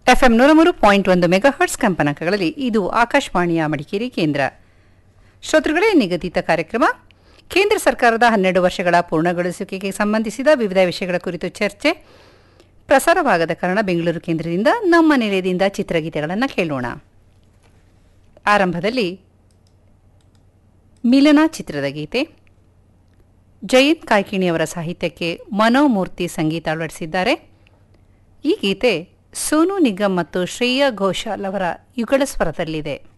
FM ನೂರ ಮೂರು point ಒಂದು ಮೆಗಾಹರ್ಟ್ಸ್ ಕಂಪನಾಂಕಗಳಲ್ಲಿ ಇದು ಆಕಾಶವಾಣಿಯ ಮಡಿಕೇರಿ ಕೇಂದ್ರ ಶ್ರೋತೃಗಳೇ ನಿಗದಿತ ಕಾರ್ಯಕ್ರಮ ಕೇಂದ್ರ ಸರ್ಕಾರದ ಹನ್ನೆರಡು ವರ್ಷಗಳ ಪೂರ್ಣಗೊಳಿಸುವಿಕೆಗೆ ಸಂಬಂಧಿಸಿದ ವಿವಿಧ ವಿಷಯಗಳ ಕುರಿತು ಚರ್ಚೆ ಪ್ರಸಾರವಾಗದ ಕಾರಣ ಬೆಂಗಳೂರು ಕೇಂದ್ರದಿಂದ ನಮ್ಮ ನಿಲಯದಿಂದ ಚಿತ್ರಗೀತೆಗಳನ್ನು ಕೇಳೋಣ ಆರಂಭದಲ್ಲಿ ಮಿಲನ ಚಿತ್ರದ ಗೀತೆ ಜಯಂತ್ ಕಾಯ್ಕಿಣಿಯವರ ಸಾಹಿತ್ಯಕ್ಕೆ ಮನೋಮೂರ್ತಿ ಸಂಗೀತ ಅಳವಡಿಸಿದ್ದಾರೆ ಈ ಗೀತೆ ಸೋನು ನಿಗಮ್ ಮತ್ತು ಶ್ರೇಯಾ ಘೋಷಾಲ್ ಅವರ ಯುಗಳ ಸ್ವರದಲ್ಲಿದೆ